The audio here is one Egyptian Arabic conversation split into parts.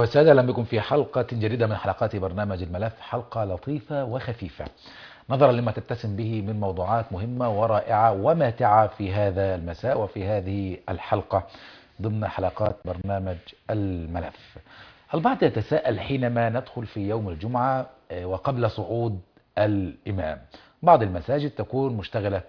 وسهلا بكم في حلقة جديدة من حلقات برنامج الملف حلقة لطيفة وخفيفة نظرا لما تتسم به من موضوعات مهمة ورائعة وماتعة في هذا المساء وفي هذه الحلقة ضمن حلقات برنامج الملف البعض يتساءل حينما ندخل في يوم الجمعة وقبل صعود الإمام بعض المساجد تكون مشتغلة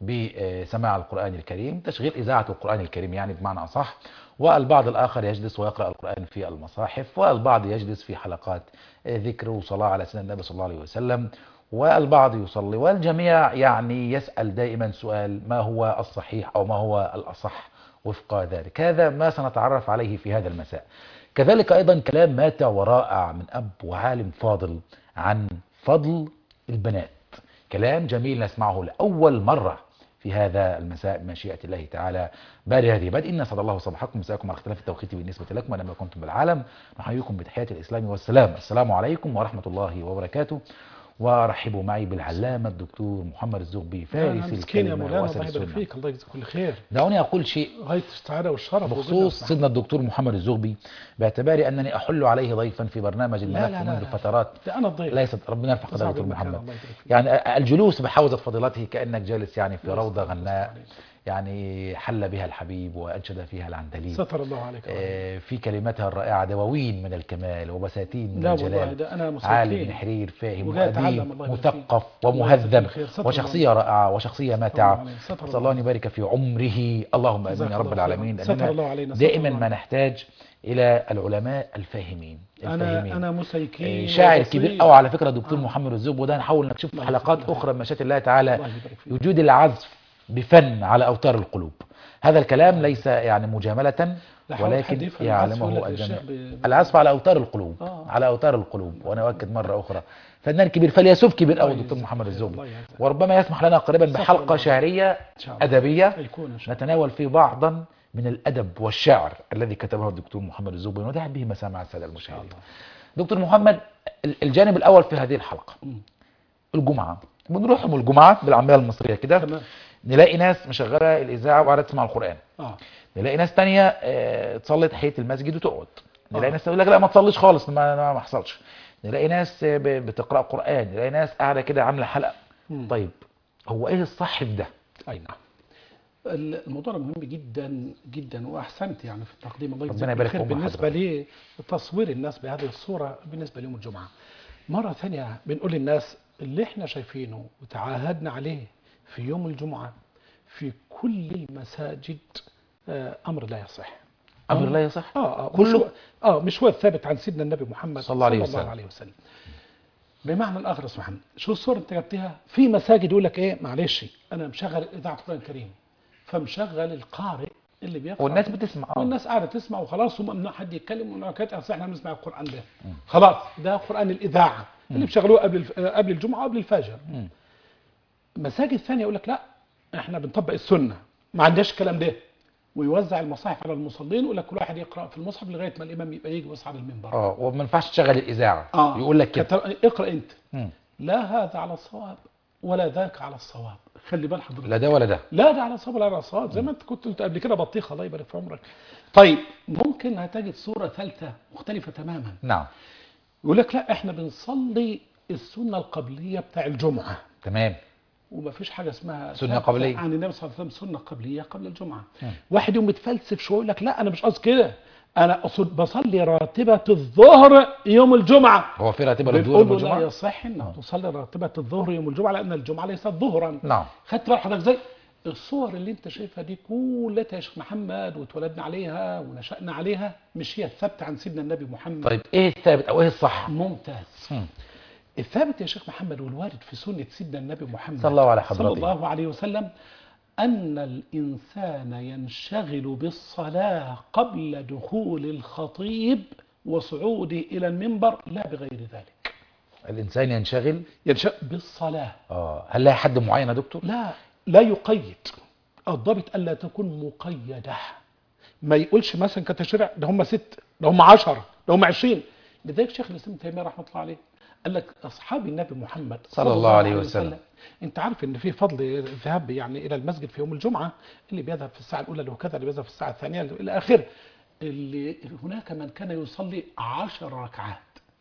بسماع القرآن الكريم تشغيل إذاعة القرآن الكريم يعني بمعنى أصح والبعض الآخر يجلس ويقرأ القرآن في المصاحف والبعض يجلس في حلقات ذكر وصلاة على سنة النبي صلى الله عليه وسلم والبعض يصلي والجميع يعني يسأل دائما سؤال ما هو الصحيح أو ما هو الأصح وفق ذلك هذا ما سنتعرف عليه في هذا المساء كذلك أيضا كلام ماتع ورائع من أب وعالم فاضل عن فضل البنات كلام جميل نسمعه لأول مرة في هذا المساء بمشيئة الله تعالى باري هذه بدء إن صلى الله صباحكم مساءكم على اختلاف التوقيت بالنسبة لكم أنما كنتم بالعالم نحييكم بتحيات الإسلام والسلام السلام عليكم ورحمة الله وبركاته ورحبوا معي بالعلامة الدكتور محمد الزغبي فارس مسكين يا الكلمة مولانا واسد الله يبارك السنة فيك الله يجزيك كل خير دعوني أقول شيء غاية السعادة والشرف بخصوص سيدنا الدكتور محمد الزغبي باعتباري أنني أحل عليه ضيفا في برنامج لا الملف لا لا منذ لا. فترات ده أنا الضيف ليست ربنا يرفع قدر تصعب دكتور المكان، محمد الله يبارك فيك. يعني الجلوس بحوزة فضيلته كأنك جالس يعني في الله روضة يستر غناء عليك. يعني حل بها الحبيب وأنشد فيها العندليب ستر الله عليك يا رب. آه، في كلماتها الرائعة دواوين من الكمال وبساتين من لا والله الجلال ده أنا عالم مساكين بن حرير فاهم وجاي أتعلم، وأديب الله يبارك فيك. مثقف الله يجزيك ومهذب الخير. ستر وشخصية رائعة وشخصية الله ماتعة عليك. ستر أسأل الله الله أن يبارك في عمره اللهم جزاك آمين يا رب الله خيرا. العالمين ستر لأننا الله علينا. ستر دائما الله ما علينا. نحتاج إلى العلماء الفاهمين أنا الفاهمين أنا آه، مسيكين شاعر وبصير. كبير قوي على فكرة دكتور آه. محمد الزوب وده نحاول نكشف في الله حلقات يجزاك أخرى بمشيئة الله تعالى الله يبارك فيك. وجود العزف بفن على أوتار القلوب هذا الكلام ليس يعني مجاملة لا حول ولكن حد يفهم العزف يعلمه ولا الجميع الشيخ ب- العزف على أوتار القلوب آه. على أوتار القلوب وأنا أؤكد مرة أخرى فنان كبير فيلسوف كبير قوي الله الدكتور يجزاك محمد خير. الزوبي الله يجزاك. وربما يسمح لنا قريبا استغفر بحلقة الله. شعرية إن شاء الله. أدبية يكون إن شاء الله نتناول فيه بعضا من الأدب والشعر الذي كتبه الدكتور محمد الزوبي ونتعب به مسامع السادة إن شاء المشاهدين الله دكتور محمد ال- الجانب الأول في هذه الحلقة مم. الجمعة بنروح يوم الجمعة بالعامية المصرية كده تمام نلاقي ناس مشغلة الإذاعة وقاعدة تسمع القرآن اه نلاقي ناس تانية آه، تصلي تحية المسجد وتقعد نلاقي آه. ناس تقول لك لا ما تصليش خالص ما ما ما حصلش نلاقي ناس آه، ب- بتقرأ قرآن نلاقي ناس قاعدة كده عاملة حلقة مم. طيب هو ايه الصح في ده اي نعم الموضوع مهم جدا جدا واحسنت يعني في التقديم الله ربنا يجزاك يبارك في الخير عمر بالنسبه لتصوير الناس بهذه الصوره بالنسبه ليوم الجمعه. مره ثانيه بنقول للناس اللي احنا شايفينه وتعاهدنا عليه في يوم الجمعه في كل المساجد آه، امر لا يصح. أمر لا يصح اه اه كله؟ مش هو- اه مش هو الثابت عن سيدنا النبي محمد صلى الله عليه صلى الله وسلم. عليه وسلم. بمعنى الاخر يا أستاذ محمد شو الصوره انت جبتها في مساجد يقول لك ايه معلش انا مشغل اذاعه القران الكريم فمشغل القارئ اللي بيقرا والناس بتسمع اه والناس قاعده تسمع وخلاص وممنوع حد يتكلم وممنوع كده اصل احنا بنسمع القران ده خلاص ده قران الاذاعه اللي بيشغلوه قبل الف- قبل الجمعه وقبل الفجر مم. مساجد ثانيه يقول لك لا احنا بنطبق السنه ما عندناش الكلام ده ويوزع المصاحف على المصلين ويقول لك كل واحد يقرا في المصحف لغايه ما الامام يبقى يجي ويصعد المنبر اه وما ينفعش تشغل الإذاعة اه يقول لك كده كتر- اقرا انت مم. لا هذا على الصواب ولا ذاك على الصواب خلي بال حضرتك لا ده ولا ده لا ده على صواب ولا على صواب زي ما انت كنت قلت قبل كده بطيخه الله يبارك في عمرك طيب ممكن هتجد صوره ثالثه مختلفه تماما نعم يقول لك لا احنا بنصلي السنه القبليه بتاع الجمعه تمام وما فيش حاجه اسمها سنة ثابتة قبلية. عن النبي صلى الله عليه وسلم سنه قبليه قبل الجمعه مم. واحد يوم متفلسف شويه يقول لك لا انا مش قصدي كده انا اقصد بصلي راتبه الظهر يوم الجمعه هو في راتبة للظهر بنقول له لا والجمعة يصح انك تصلي راتبه الظهر يوم الجمعه لان الجمعه ليست ظهرا نعم خدت بال حضرتك ازاي الصور اللي انت شايفها دي كلها يا شيخ محمد واتولدنا عليها ونشأنا عليها مش هي الثابته عن سيدنا النبي محمد طيب ايه الثابت او ايه الصح ممتاز مم. الثابت يا شيخ محمد والوارد في سنة سيدنا النبي محمد صلى الله على صلى حضرته. الله عليه وسلم أن الإنسان ينشغل بالصلاة قبل دخول الخطيب وصعوده إلى المنبر لا بغير ذلك الانسان ينشغل ينشغل بالصلاة اه هل لها حد معين يا دكتور لا لا يقيد الضابط ألا تكون مقيدة ما يقولش مثلا كتشريع ده هم ست ده هم عشرة ده هم عشرين لذلك شيخ الإسلام تيمية رحمة الله عليه قال لك أصحاب النبي محمد صلى الله عليه وسلم. انت عارف ان في فضل الذهاب يعني الى المسجد في يوم الجمعه اللي بيذهب في الساعه الاولى له كذا اللي بيذهب في الساعه الثانيه الى اخره اللي هناك من كان يصلي عشر ركعات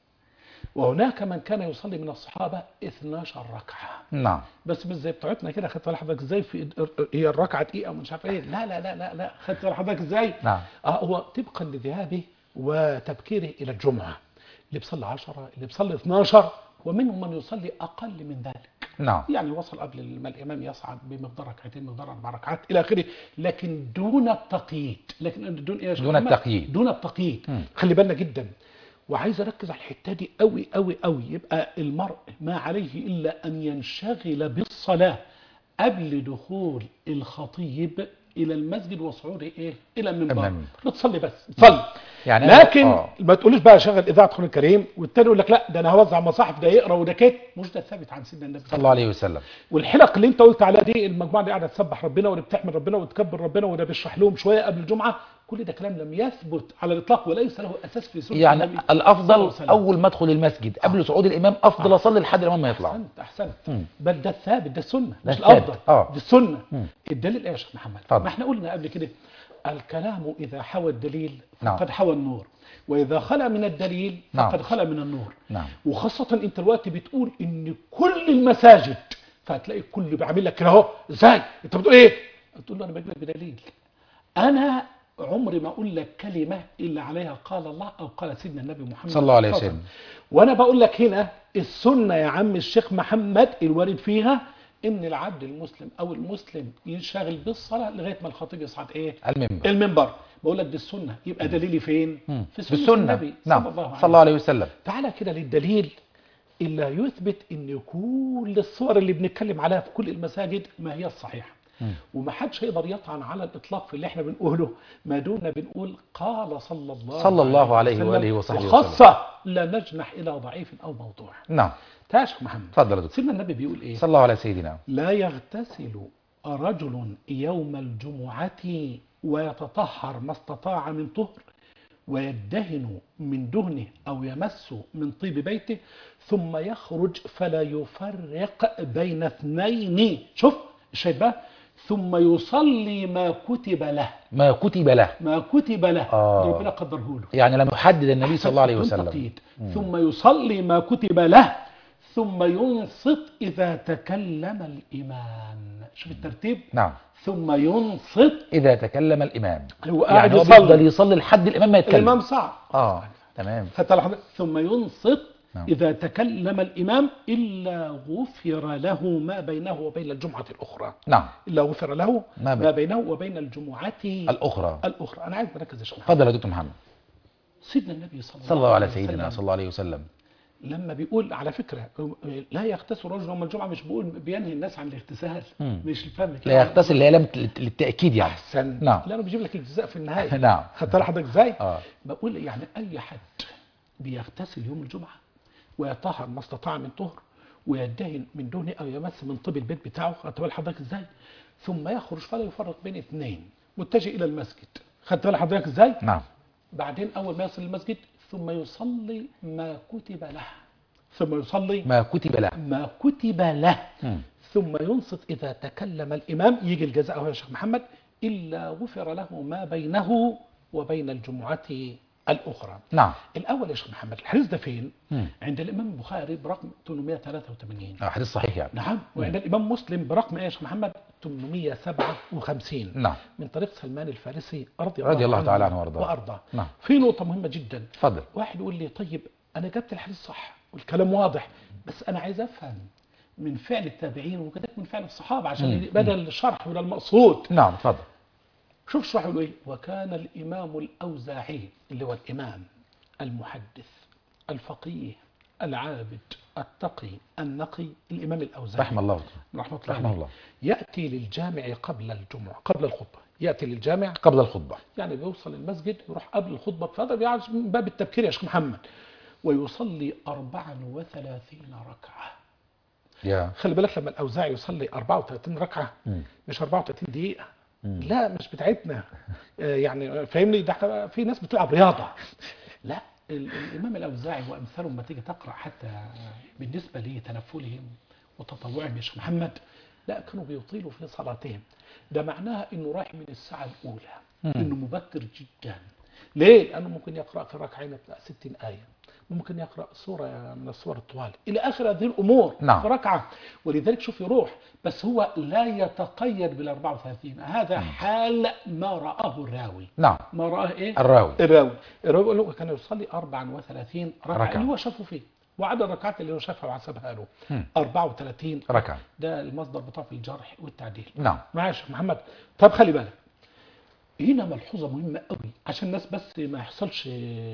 وهناك من كان يصلي من الصحابة 12 ركعة نعم بس مش زي بتوعتنا كده خدت بالك حضرتك ازاي في هي الركعه دقيقه ومش عارف ايه لا لا لا لا لا خدت بالك حضرتك ازاي نعم. اه هو طبقا لذهابه وتبكيره الى الجمعه اللي بيصلي 10 اللي بيصلي 12 ومنهم من يصلي اقل من ذلك نعم يعني وصل قبل ما الامام يصعد بمقدار ركعتين مقدار اربع ركعات الى اخره لكن دون التقييد لكن دون ايه يا شيخ دون محمد؟ التقييد. دون التقييد مم. خلي بالنا جدا وعايز اركز على الحته دي قوي قوي قوي يبقى المرء ما عليه الا ان ينشغل بالصلاه قبل دخول الخطيب الى المسجد وصعوده ايه الى المنبر المنبر. بتصلي بس تصلي يعني أنا- لكن آه. ما تقوليش بقى شغل اذاعه القران الكريم والتاني يقول لك لا ده انا هوزع مصاحف ده يقرا وده كده مش ده ثابت عن سيدنا النبي صلى الله عليه وسلم والحلق اللي انت قلت عليها دي المجموعه اللي قاعده تسبح ربنا واللي بتحمد ربنا وتكبر ربنا وده بيشرح لهم شويه قبل الجمعه كل ده كلام لم يثبت على الاطلاق وليس له اساس في سنه يعني النبي صلى الله الافضل عليه وسلم. اول ما ادخل المسجد قبل صعود الامام افضل اصلي لحد الامام ما يطلع احسنت احسنت مم. بل ده الثابت ده السنه ده مش الثابت، الافضل آه. دي السنه مم. الدليل ايه يا شيخ محمد اتفضل. ما احنا قلنا قبل كده الكلام اذا حوى الدليل نعم. فقد حوى النور واذا خلى من الدليل نعم. فقد خلى من النور نعم وخاصة انت الوقت بتقول ان كل المساجد فهتلاقي الكل بيعمل لك كده اهو ازاي انت بتقول ايه تقول له انا بجيب لك بدليل انا عمري ما اقول لك كلمة الا عليها قال الله او قال سيدنا النبي محمد صلى الله عليه وسلم. وانا بقول لك هنا السنة يا عم الشيخ محمد الوارد فيها ان العبد المسلم او المسلم ينشغل بالصلاة لغاية ما الخطيب يصعد ايه المنبر المنبر بقول لك دي السنة يبقى دليلي فين مم. في سنة بالسنة النبي نعم صلى الله عليه صلى الله عليه وسلم تعالى كده للدليل اللي يثبت ان كل الصور اللي بنتكلم عليها في كل المساجد ما هي الصحيحه مم. وما حدش يقدر يطعن على الاطلاق في اللي احنا بنقوله ما دون بنقول قال صلى الله صلى الله عليه وسلم وآله وصحبه وسلم. وخاصه لا نجنح الى ضعيف او موضوع نعم تاشف محمد تفضل يا دكتور سيدنا النبي بيقول ايه صلى الله على سيدنا لا يغتسل رجل يوم الجمعة ويتطهر ما استطاع من طهر ويدهن من دهنه أو يمس من طيب بيته ثم يخرج فلا يفرق بين اثنين شوف الشيء بقى ثم يصلي ما كتب له ما كتب له ما كتب له آه. ربنا قدره له يعني لم يحدد النبي صلى الله عليه بدون وسلم تقييد. ثم يصلي ما كتب له ثم ينصت إذا تكلم الإمام شوف الترتيب نعم ثم ينصت إذا تكلم الإمام هو يعني قاعد هو يصلي بيفضل يصلي لحد الإمام ما يتكلم الإمام صعب آه تمام خدت على حضرتك؟ ثم ينصت نعم. إذا تكلم الإمام إلا غفر له ما بينه وبين الجمعة الأخرى نعم إلا غفر له ما ما, بين- بينه وبين الجمعة الأخرى الأخرى أنا عايز مركز يا شيخ محمد. تفضل يا دكتور محمد سيدنا النبي صلى الله, صلى الله على عليه سيدنا وسلم صلى الله عليه وسلم لما بيقول على فكرة لا يغتسل رجل يوم الجمعة مش بيقول بينهي الناس عن الاغتسال مم. مش الفهم كده. لا يغتسل اللي هي لم للتأكيد يعني أحسن نعم. لا أنا بجيب لك الجزاء في النهاية نعم. خدت بالك حضرتك إزاي آه. بقول يعني أي حد بيغتسل يوم الجمعة ويطهر ما استطاع من طهر ويدهن من دهنه أو يمس من طيب البيت بتاعه خدت بالك حضرتك إزاي ثم يخرج فلا يفرق بين اثنين متجه إلى المسجد خدت بالك حضرتك إزاي نعم بعدين أول ما يصل المسجد ثم يصلي ما كتب له ثم يصلي ما كتب له ما كتب له مم. ثم ينصت إذا تكلم الإمام يجي الجزاء هو يا شيخ محمد إلا غفر له ما بينه وبين الجمعة الأخرى نعم الأول يا شيخ محمد الحديث ده فين؟ مم. عند الإمام البخاري برقم 883 آه، حديث صحيح يعني نعم وعند الإمام مسلم برقم إيه يا شيخ محمد 857 نعم من طريق سلمان الفارسي رضي, رضي الله تعالى عنه وارضاه. وأرضاه نعم. في نقطة مهمة جدا تفضل واحد يقول لي طيب انا جبت الحديث صح والكلام واضح بس انا عايز افهم من فعل التابعين وكذلك من فعل الصحابه عشان مم. بدل الشرح ولا المقصود نعم تفضل شوف شرح له ايه وكان الامام الاوزاعي اللي هو الامام المحدث الفقيه العابد التقي النقي الامام الاوزاعي رحم الله رحمه الله, رحمه عليه. الله ياتي للجامع قبل الجمعه قبل الخطبه ياتي للجامع قبل الخطبة يعني بيوصل المسجد يروح قبل الخطبة بفترة بيقعد من باب التبكير يا شيخ محمد ويصلي 34 ركعة يا خلي بالك لما الأوزاعي يصلي 34 ركعة مم. مش 34 دقيقة مم. لا مش بتاعتنا آه، يعني فاهمني ده احنا في ناس بتلعب رياضة لا ال- الإمام الأوزاعي وأمثاله لما تيجي تقرأ حتى بالنسبة لتنفلهم وتطوعهم يا شيخ محمد لا كانوا بيطيلوا في صلاتهم ده معناها انه رايح من الساعة الأولى مم. انه مبكر جدا ليه؟ لأنه ممكن يقرأ في ركعين 60 آية ممكن يقرأ سورة من السور الطوال إلى آخر هذه الأمور نعم. في ركعة ولذلك شوف يروح بس هو لا يتقيد بال 34 هذا حال ما رآه الراوي نعم ما رآه إيه؟ الراوي الراوي الراوي يقول له كان يصلي 34 ركعة, ركعة. اللي هو شافه فيه وعدد الركعات اللي هو شافها وحسبها له مم. 34 ركعة ده المصدر بتاعه في الجرح والتعديل نعم معايا يا شيخ محمد طب خلي بالك هنا ملحوظه مهمه قوي عشان الناس بس ما يحصلش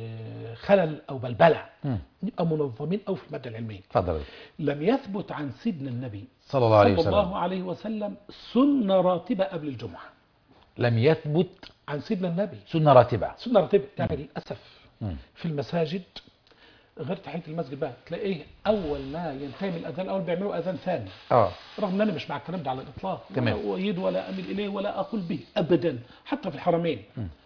خلل او بلبله مم. نبقى منظمين قوي في الماده العلميه تفضل يا دكتور. لم يثبت عن سيدنا النبي صلى الله عليه صلى وسلم الله عليه وسلم سنه راتبه قبل الجمعه لم يثبت عن سيدنا النبي سنة راتبة سنه راتبه يعني للاسف مم. في المساجد غير تحيه المسجد بقى تلاقيه اول ما ينتهي من الاذان الاول بيعملوا اذان ثاني اه رغم ان انا مش مع الكلام ده على الاطلاق تمام. ولا اؤيد ولا اميل اليه ولا اقول به ابدا حتى في الحرمين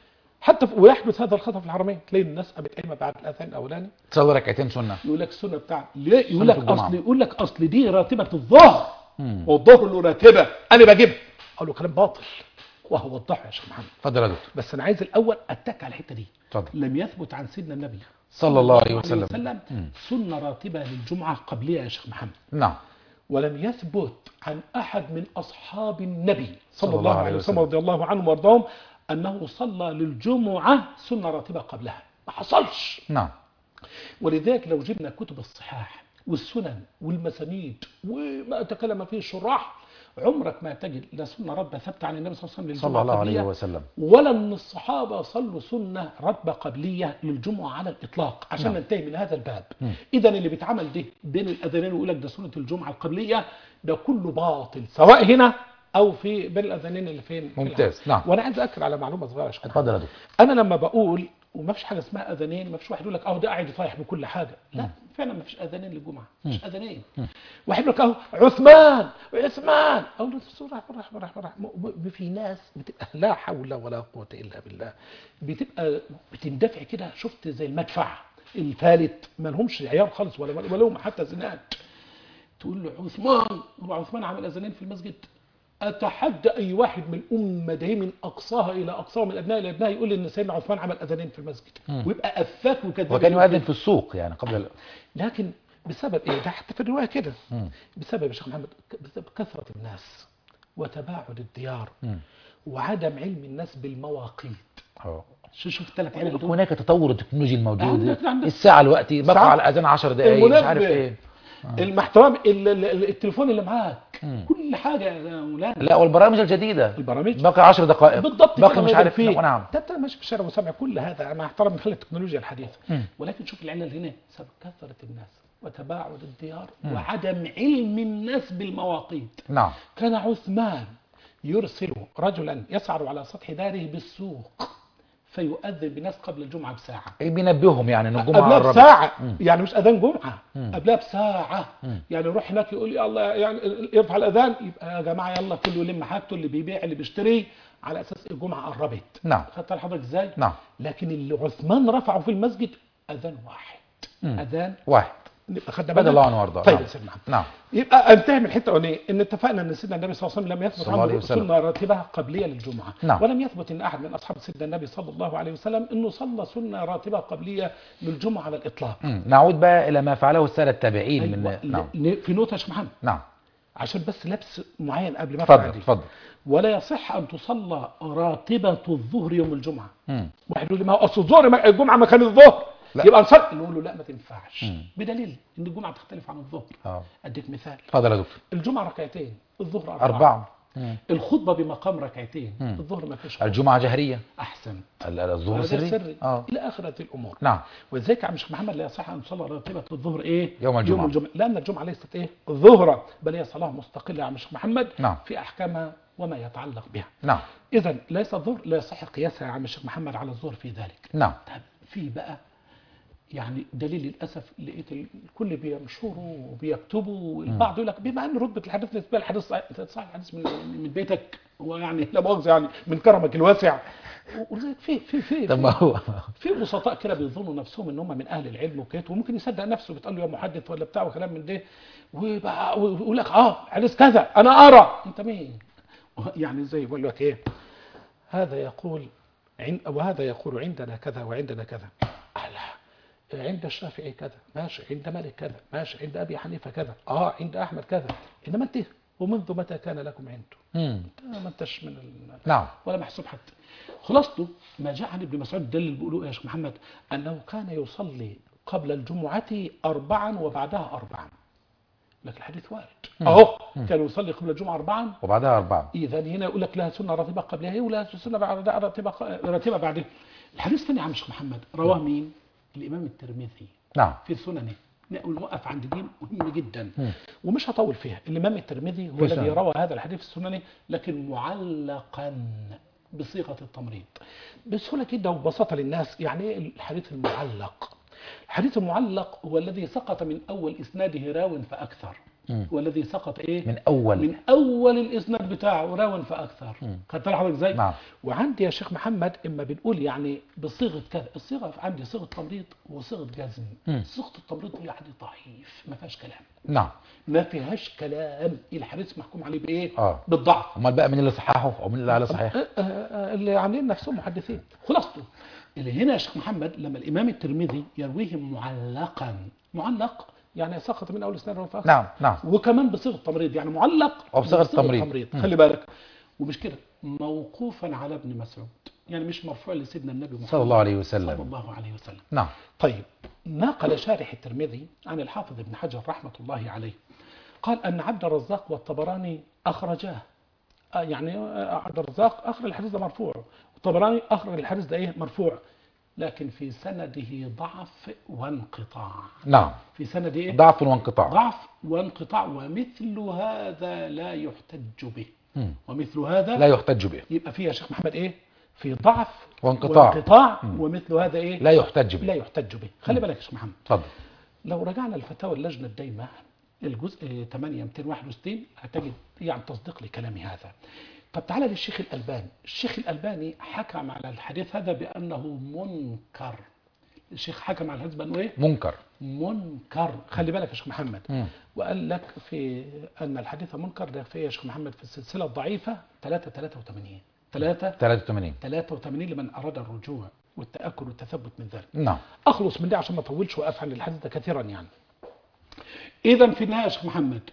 حتى في ويحدث هذا الخطا في الحرمين تلاقي الناس قامت قايمه بعد الاذان الاولاني تصلي ركعتين سنة يقول لك السنه بتاع ليه يقول سنة لك الجمعة. اصل يقول لك اصل دي راتبه الظهر مم. والظهر له راتبه انا بجيبها اقول له كلام باطل وهو وضحه يا شيخ محمد تفضل يا دكتور بس انا عايز الاول اتك على الحته دي تفضل لم يثبت عن سيدنا النبي صلى الله عليه وسلم مم. سنه راتبه للجمعه قبليه يا شيخ محمد نعم ولم يثبت عن أحد من أصحاب النبي صلى صلى الله عليه وسلم رضي الله عنهم وارضاهم أنه صلى للجمعة سنة راتبة قبلها ما حصلش نعم ولذلك لو جبنا كتب الصحاح والسنن والمسانيد وما تكلم فيه الشراح عمرك ما تجد لا سنة راتبة ثابتة عن النبي صلى الله عليه وسلم صلى للجمعة الله عليه قبلية وسلم ولا ان الصحابه صلوا سنه رتبه قبليه للجمعه على الاطلاق عشان نعم. ننتهي من هذا الباب مم. اذا اللي بيتعمل ده بين الاذانين ويقول لك ده سنه الجمعه القبليه ده كله باطل سواء هنا او في بين الاذانين اللي فين في ممتاز الحرم. نعم وانا عايز اكد على معلومه صغيره يا شيخ اتفضل يا دكتور انا لما بقول وما فيش حاجه اسمها اذانين ما فيش واحد يقول لك اهو ده قاعد يطايح بكل حاجه لا فعلا ما فيش اذانين للجمعه مش اذانين واحد يقول لك اهو عثمان عثمان اقول له بسم الله الرحمن الرحيم الرحمن الرحيم في ناس بتبقى لا حول ولا قوه الا بالله بتبقى بتندفع كده شفت زي المدفع الفالت ما لهمش عيار خالص ولا ولا لهم حتى زناد تقول له عثمان هو عثمان عمل اذانين في المسجد اتحدى اي واحد من الامه ده من اقصاها الى اقصاها من ادناها الى ادناها يقول لي ان سيدنا عثمان عمل اذانين في المسجد مم. ويبقى افاك وكذاب وكان يقول يؤذن كده. في السوق يعني قبل ال- لكن بسبب ايه ده حتى في الروايه كده مم. بسبب يا شيخ محمد بسبب كثره الناس وتباعد الديار مم. وعدم علم الناس بالمواقيت اه شو شوف ثلاث علم دول هناك تطور التكنولوجي الموجود عندك- عندك. الساعة الوقت بقى ساعة. على الأذان 10 دقايق مش المنبه. عارف ايه المحترم ال- ال- ال- التليفون اللي معاك مم. كل حاجه يا مولانا لا والبرامج الجديدة البرامج باقي 10 دقائق بالضبط باقي كده مش هو عارف فيه نعم ده انت ماشي في الشارع وسامع كل هذا مع احترام خلال التكنولوجيا الحديثه مم. ولكن شوف العلة اللي هنا سبب كثرة الناس وتباعد الديار وعدم علم الناس بالمواقيت نعم كان عثمان يرسل رجلا يسعر على سطح داره بالسوق فيؤذن بالناس قبل الجمعة بساعة إيه بينبههم يعني ان الجمعة قبلها قربت. بساعة مم. يعني مش أذان جمعة مم. قبلها قبلها بساعة مم. يعني يروح هناك يقول يلا يعني يرفع الأذان يبقى يا جماعة يلا كله يلم حاجته اللي بيبيع اللي بيشتري على أساس الجمعة قربت نعم خدت حضرتك ازاي؟ نعم لكن اللي عثمان رفعه في المسجد اذان واحد مم. اذان واحد نبقى خدنا بدل بالنا؟ الله عنه وارضاه طيب نعم. يا سيدنا محمد نعم يبقى انتهي من الحته الاولانيه ان اتفقنا ان سيدنا النبي صلى الله عليه وسلم لم يثبت صلى الله عليه عنه وسلم. سنه راتبه قبليه للجمعه نعم. ولم يثبت ان احد من اصحاب سيدنا النبي صلى الله عليه وسلم انه صلى سنه راتبه قبليه للجمعه على الاطلاق مم. نعود بقى الى ما فعله السادة التابعين أيوة. من نعم ل- في نقطه يا شيخ محمد نعم عشان بس لبس معين قبل ما اتفضل أفعل دي. اتفضل ولا يصح ان تصلى راتبه الظهر يوم الجمعه مم. واحد يقول لي ما هو اصل الظهر ما- الجمعه مكان الظهر لا. يبقى نصلي نقول له لا ما تنفعش مم. بدليل ان الجمعه تختلف عن الظهر اه اديك مثال اتفضل يا دكتور الجمعه ركعتين الظهر اربعه, أربعة مم. الخطبه بمقام ركعتين مم. الظهر ما فيش خطبة. الجمعة جهرية احسن ال- ال- الظهر هذا سري سري اه الى اخر هذه الامور نعم ولذلك يا عم شيخ محمد لا يصح ان تصلى راتبه الظهر ايه يوم الجمعة. يوم الجمعه لان الجمعه ليست ايه ظهرا بل هي صلاه مستقله يا عم شيخ محمد نعم. في احكامها وما يتعلق بها نعم اذا ليس الظهر لا يصح قياسها يا عم الشيخ محمد على الظهر في ذلك نعم طب في بقى يعني دليل للاسف لقيت الكل بينشروا وبيكتبوا البعض يقول لك بما ان رتبه الحديث بالنسبه للحديث صحيح صحيح الحديث من من بيتك ويعني لا مؤاخذه يعني من كرمك الواسع ولذلك في في في طب ما في, هو في بسطاء كده بيظنوا نفسهم ان هم من اهل العلم وكده وممكن يصدق نفسه بتقول له يا محدث ولا بتاع وكلام من ده ويبقى ويقول لك اه حديث كذا انا ارى انت مين يعني زي يقول لك ايه هذا يقول عند وهذا يقول عندنا كذا وعندنا كذا ألا عند الشافعي كذا ماشي عند مالك كذا ماشي عند أبي حنيفة كذا آه عند أحمد كذا إنما أنت ومنذ متى كان لكم عنده مم. أنت ما أنتش من ال... نعم ولا محسوب حتى خلاصته ما جاء عن ابن مسعود دليل بيقولوا يا شيخ محمد أنه كان يصلي قبل الجمعة أربعا وبعدها أربعا لكن الحديث وارد أهو كان يصلي قبل الجمعة أربعا وبعدها أربعة إذا هنا يقول لك لها سنة راتبة قبلها ولا سنة بعدها راتبة راتبة بعدها الحديث الثاني يا عم شيخ محمد رواه مين؟ الإمام الترمذي نعم في سننه نوقف عند دي مهم جدا مم. ومش هطول فيها الإمام الترمذي هو في الذي سنن. روى هذا الحديث في السنن لكن معلقا بصيغة التمريض بسهولة جدا وببساطة للناس يعني ايه الحديث المعلق الحديث المعلق هو الذي سقط من أول إسناده راو فأكثر مم. والذي سقط إيه من أول من أول الإسناد بتاعه راو فأكثر خدت بالك حضرتك إزاي نعم وعندي يا شيخ محمد اما بنقول يعني بصيغه كذا الصيغه عندي صيغه تمريض وصيغه جزم مم. صيغه التمريض يعني ضعيف ما فيهاش كلام نعم ما فيهاش كلام الحديث محكوم عليه بايه آه. بالضعف أمال بقى مين اللي صححه أو مين اللي على صحيح آه، آه، آه، اللي عاملين نفسهم محدثين خلاصته اللي هنا يا شيخ محمد لما الامام الترمذي يرويه معلقا معلق يعني سقط من اول اسناد راو فاخر نعم نعم وكمان بصيغه تمريض يعني معلق وبصيغة تمريض. مم. خلي بالك ومش كده موقوفا على ابن مسعود يعني مش مرفوع لسيدنا النبي محمد صلى الله عليه صلى وسلم الله عليه وسلم نعم طيب نقل شارح الترمذي عن الحافظ ابن حجر رحمة الله عليه قال أن عبد الرزاق والطبراني أخرجاه آه يعني آه، عبد الرزاق أخرج الحديث ده مرفوع والطبراني أخرج الحديث ده إيه مرفوع لكن في سنده ضعف وانقطاع نعم في سنده إيه؟ ضعف وانقطاع ضعف وانقطاع ومثل هذا لا يحتج به مم. ومثل هذا لا يحتج به يبقى فيه يا شيخ محمد ايه في ضعف وانقطاع. وانقطاع مم. ومثل هذا ايه لا يحتج به لا يحتج به خلي بالك يا شيخ محمد اتفضل لو رجعنا لفتاوى اللجنه الدايمه الجزء 8 261 هتجد يعني تصديق لكلامي هذا طب تعالى للشيخ الألباني الشيخ الألباني حكم على الحديث هذا بأنه منكر الشيخ حكم على الحديث بأنه إيه منكر منكر خلي بالك يا شيخ محمد مم. وقال لك في أن الحديث منكر ده في يا شيخ محمد في السلسلة الضعيفة 3 83 3 83 83 لمن أراد الرجوع والتأكد والتثبت من ذلك نعم أخلص من ده عشان ما أطولش وأقف عن الحديث ده كثيرا يعني إذا في النهاية يا شيخ محمد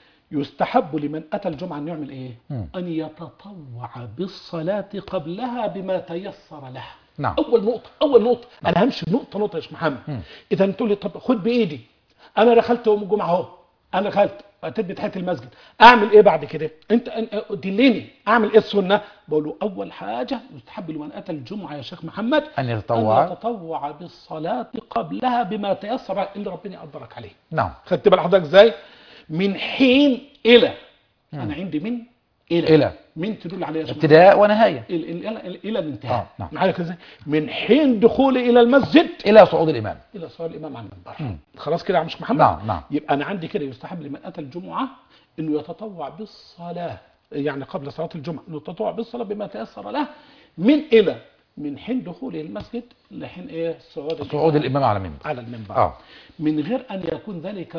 يستحب لمن أتى الجمعة أن يعمل إيه؟ مم. أن يتطوع بالصلاة قبلها بما تيسر له نعم أول نقطة أول نقطة أنا همشي نقطة نقطة يا شيخ محمد مم. إذا تقول لي طب خد بإيدي أنا دخلت يوم الجمعة أهو أنا دخلت أتيت بتحية المسجد أعمل إيه بعد كده؟ أنت أن- دلني أعمل إيه السنة؟ بقول له أول حاجة يستحب لمن أتى الجمعة يا شيخ محمد أن يتطوع أن يتطوع بالصلاة قبلها بما تيسر اللي ربنا يقدرك عليه نعم خدت بال حضرتك ازاي من حين الى انا عندي من الى إلى. من تدل على اسمها ابتداء ونهاية الى الى, إلى الانتهاء آه، نعم. معايا كده ازاي من حين دخولي الى المسجد إلى صعود الإمام الى صلاه الامام على المنبر مم. خلاص كده يا مش محمد نعم، نعم. يبقى انا عندي كده يستحب لمن اتى الجمعه انه يتطوع بالصلاه يعني قبل صلاه الجمعه انه يتطوع بالصلاه بما تيسر له من الى من حين دخوله المسجد لحين ايه صعود صعود الإمام على المنبر على المنبر آه من غير ان يكون ذلك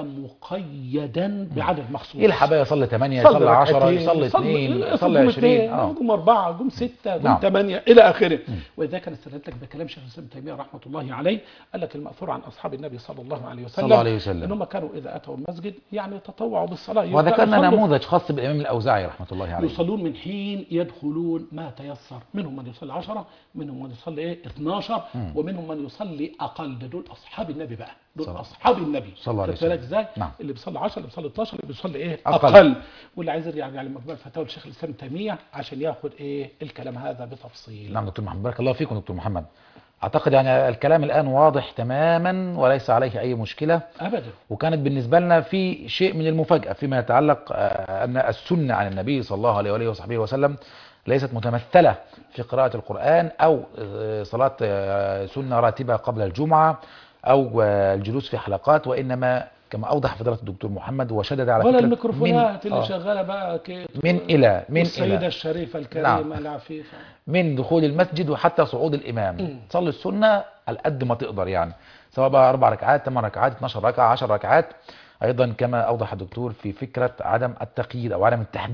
مقيدا بعدد مخصوص يلحق بقى يصلي 8 يصلي 10 ركعتين، يصلي 2 يصلي قوم 20 اثنين، اه قوم أربعة قوم ستة قوم نعم. ثمانية إلى آخره وإذا كان استدلت لك بكلام شيخ الإسلام ابن تيمية رحمة الله عليه قال لك المأثور عن أصحاب النبي صلى الله عليه وسلم صلى الله عليه وسلم. إنهم كانوا إذا أتوا المسجد يعني تطوعوا بالصلاة وذكرنا يصلوا- نموذج خاص بالإمام الأوزاعي رحمة الله عليه يصلون من حين يدخلون ما تيسر منهم من يصلي 10 منهم من يصلي ايه 12 ومنهم من يصلي اقل ده دول اصحاب النبي بقى دول صلى- اصحاب النبي صلى الله عليه خدت بالك وسلم. ازاي نعم. اللي بيصلي 10 اللي بيصلي 12 اللي بيصلي ايه أقل. اقل, واللي عايز يرجع يعني مجموع فتاوى الشيخ الاسلام تيميه عشان ياخد ايه الكلام هذا بتفصيل نعم دكتور محمد بارك الله فيكم دكتور محمد أعتقد يعني الكلام الآن واضح تماما وليس عليه أي مشكلة ابدا وكانت بالنسبة لنا في شيء من المفاجأة فيما يتعلق آه، أن السنة عن النبي صلى الله عليه وآله وصحبه وسلم ليست متمثلة في قراءة القرآن أو آه، صلاة آه، سنة راتبة قبل الجمعة أو آه، الجلوس في حلقات وإنما كما أوضح فضيلة الدكتور محمد وشدد على ولا فكرة الميكروفونات من, اللي آه، شغاله بقى كده من إلى من السيده إلى الشريفه الكريمه نعم. العفيفه من دخول المسجد وحتى صعود الإمام تصلي السنة على قد ما تقدر يعني سواء بقى أربع ركعات ثمان ركعات 12 ركعة 10 ركعات أيضا كما أوضح الدكتور في فكرة عدم التقييد أو عدم التحديد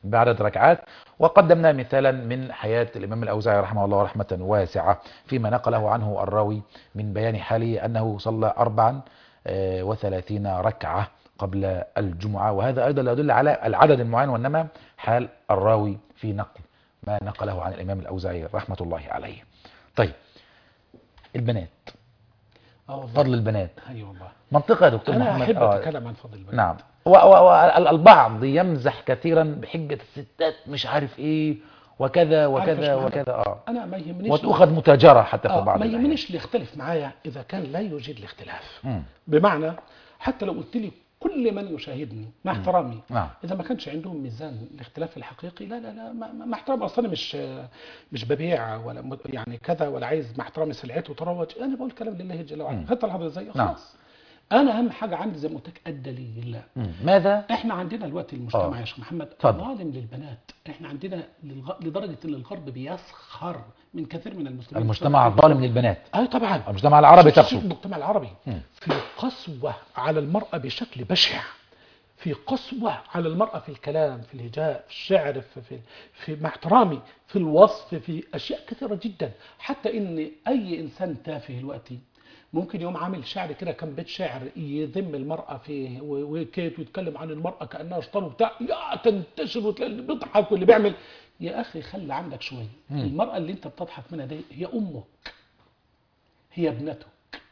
بعدد ركعات وقدمنا مثالا من حياة الإمام الأوزاعي رحمه الله رحمة واسعة فيما نقله عنه الراوي من بيان حاله أنه صلى أربعا آه، وثلاثين ركعة قبل الجمعة وهذا أيضا لا يدل على العدد المعين وإنما حال الراوي في نقل ما نقله عن الإمام الأوزاعي رحمة الله عليه طيب البنات اه والله فضل البنات اي والله منطقة يا دكتور انا محمد احب آه، اتكلم عن فضل البنات نعم والبعض يمزح كثيرا بحجة الستات مش عارف ايه وكذا وكذا عارف إيش وكذا اه انا ما يهمنيش وتؤخذ متاجرة حتى في آه بعض ما الأحيان. يهمنيش اللي يختلف معايا اذا كان لا يوجد الاختلاف مم. بمعنى حتى لو قلت لي كل من يشاهدني مع احترامي نعم اذا ما كانش عندهم ميزان الاختلاف الحقيقي لا لا لا ما, ما- مع احترامي اصلا مش مش ببيع ولا م- يعني كذا ولا عايز مع احترامي سلعته وتروج انا بقول كلام لله جل وعلا مم. خدت الحضر ازاي نعم. خلاص انا اهم حاجه عندي زي ما قلت لك الدليل مم. ماذا احنا عندنا الوقت المجتمع آه. يا شيخ محمد اتفضل. ظالم للبنات احنا عندنا للغ... لدرجه ان الغرب بيسخر من كثير من المسلمين المجتمع الظالم للبنات اه طبعا المجتمع العربي شوف- شوف تقصد المجتمع العربي مم. في قسوة على المرأة بشكل بشع في قسوة على المرأة في الكلام في الهجاء في الشعر في, في, في مع احترامي في الوصف في أشياء كثيرة جدا حتى إن أي إنسان تافه دلوقتي ممكن يوم عامل شعر كده كان بيت شعر يذم المرأة فيه و- وكيت ويتكلم عن المرأة كأنها شطان وبتاع يا تنتشر وتلاقي اللي بيضحك واللي بيعمل يا أخي خلي عندك شوية مم. المرأة اللي أنت بتضحك منها دي هي أمك هي ابنتك